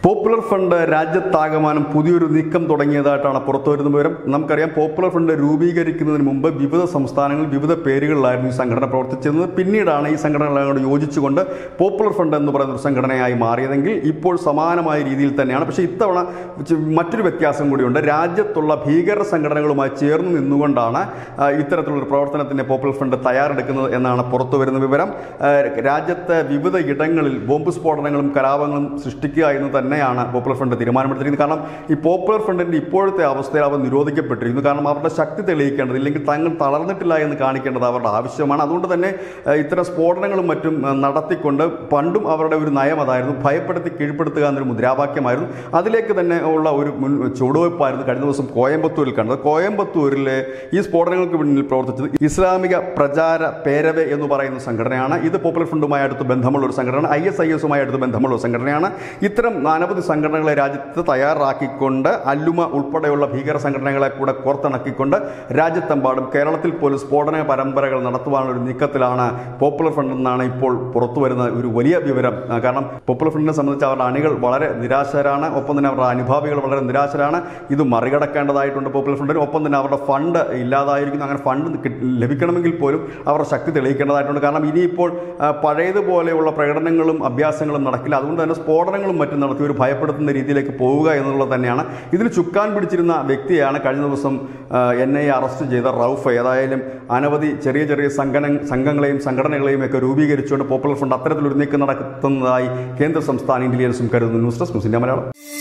popular fund രാജ്യത്താകമാനം പുതിയൊരു നീക്കം തുടങ്ങിയതായിട്ടാണ് പുറത്തു വരുന്ന വിവരം നമുക്കറിയാം പോപ്പുലർ ഫണ്ട് രൂപീകരിക്കുന്നതിന് മുമ്പ് വിവിധ സംസ്ഥാനങ്ങളിൽ വിവിധ പേരുകളിലായിരുന്നു ഈ സംഘടന പ്രവർത്തിച്ചിരുന്നത് പിന്നീടാണ് ഈ സംഘടനകളോട് യോജിച്ചുകൊണ്ട് പോപ്പുലർ ഫണ്ട് എന്ന് പറയുന്ന ഒരു സംഘടനയായി മാറിയതെങ്കിൽ ഇപ്പോൾ സമാനമായ രീതിയിൽ തന്നെയാണ് പക്ഷേ ഇത്തവണ ചെ- മറ്റൊരു വ്യത്യാസം കൂടിയുണ്ട് രാജ്യത്തുള്ള ഭീകര സംഘടനകളുമായി ചേർന്ന് നിന്നുകൊണ്ടാണ് ആ, ഇത്തരത്തിലുള്ള പ്രവർത്തനത്തിന് പോപ്പുലർ ഫണ്ട് തയ്യാറെടുക്കുന്നത് എന്നാണ് പുറത്തു വരുന്ന വിവരം ആ, രാജ്യത്തെ വിവിധ ഇടങ്ങളിൽ ബോംബ് സ്ഫോടനങ്ങളും കലാപങ്ങളും സൃഷ്ടിക്കുക എന്ന് തന്നെയാണ് പോപ്പുലർ ഫ്രണ്ട് തീരുമാനമെടുത്തിരിക്കുന്നത് കാരണം ഈ പോപ്പുലർ ഫ്രണ്ടിന്റെ ഇപ്പോഴത്തെ അവസ്ഥയിൽ അവർ നിരോധിക്കപ്പെട്ടിരിക്കുന്നു കാരണം അവരുടെ ശക്തി തെളിയിക്കേണ്ടത് ഇല്ലെങ്കിൽ തങ്ങൾ തളർന്നിട്ടില്ല എന്ന് കാണിക്കേണ്ടത് അവരുടെ ആവശ്യമാണ് അതുകൊണ്ട് തന്നെ ഏഹ്, ഇത്തരം സ്ഫോടനങ്ങളും മറ്റും ഏഹ്, നടത്തിക്കൊണ്ട് പണ്ടും അവരുടെ ഒരു നയം അതായിരുന്നു ഭയപ്പെടുത്തി കീഴ്പ്പെടുത്തുക എന്നൊരു മുദ്രാവാക്യമായിരുന്നു അതിലേക്ക് തന്നെ ഉള്ള ഒരു മുൻ ചുവടുവയ്പ്പായിരുന്നു കഴിഞ്ഞ ദിവസം കോയമ്പത്തൂരിൽ കണ്ടത് കോയമ്പത്തൂരിലെ ഈ സ്ഫോടനങ്ങൾക്ക് പിന്നിൽ പ്രവർത്തിച്ചത് ഇസ്ലാമിക പ്രചാര പേരവെ എന്ന് പറയുന്ന സംഘടനയാണ് ഇത് പോപ്പുലർ ഫ്രണ്ടുമായി അടുത്ത് ബന്ധമുള്ള ഒരു സംഘടന ഐ എസ് ഐ എസുമായി അടുത്ത് ബന്ധമുള്ള ഒരു സംഘടനയാണ് ഇത്തരം അനവധി സംഘടനകളെ രാജ്യത്ത് തയ്യാറാക്കിക്കൊണ്ട് അല്ലുമ ഉൾപ്പെടെയുള്ള ഭീകര സംഘടനകളെ കൂടെ കോർത്തിണക്കിക്കൊണ്ട് രാജ്യത്തെമ്പാടും കേരളത്തിൽ പോലും സ്ഫോടന പരമ്പരകൾ നടത്തുവാനുള്ള ഒരു നീക്കത്തിലാണ് പോപ്പുലർ ഫ്രണ്ട് എന്നാണ് ഇപ്പോൾ പുറത്തു വരുന്ന ഒരു വലിയ വിവരം ആ, കാരണം പോപ്പുലർ ഫ്രണ്ടിനെ സംബന്ധിച്ച് അവരുടെ അണികൾ വളരെ നിരാശരാണ് ഒപ്പം തന്നെ അവരുടെ അനുഭാവികൾ വളരെ നിരാശരാണ് ഇത് മറികടക്കേണ്ടതായിട്ടുണ്ട് പോപ്പുലർ ഫ്രണ്ടിന് ഒപ്പം തന്നെ അവരുടെ ഫണ്ട് ഇല്ലാതായിരിക്കുന്നു അങ്ങനെ ഫണ്ട് കി- ലഭിക്കണമെങ്കിൽ പോലും അവരുടെ ശക്തി തെളിയിക്കേണ്ടതായിട്ടുണ്ട് കാരണം ഇനിയിപ്പോൾ ആ, പഴയതുപോലെയുള്ള പ്രകടനങ്ങളും അഭ്യാസങ്ങളും നടക്കില്ല അതുകൊണ്ട് തന്നെ സ്ഫോടനങ്ങളും മറ്റും നടത്തി ഒരു ഭയപ്പെടുത്തുന്ന രീതിയിലേക്ക് പോവുക എന്നുള്ളത് തന്നെയാണ് ഇതിന് ചുക്കാൻ പിടിച്ചിരുന്ന വ്യക്തിയാണ് കഴിഞ്ഞ ദിവസം എൻ ഐ അറസ്റ്റ് ചെയ്ത റൌഫ് ഏതായാലും അനവധി ചെറിയ ചെറിയ സംഘടന സംഘങ്ങളെയും സംഘടനകളെയും ഒക്കെ രൂപീകരിച്ചുകൊണ്ട് പോപ്പുലർ ഫ്രണ്ട് അത്തരത്തിലൊരു നീക്കം നടത്തുന്നതായി കേന്ദ്ര സംസ്ഥാന ഇന്റലിജൻസും കരുതുന്നു news desk news India Malayalam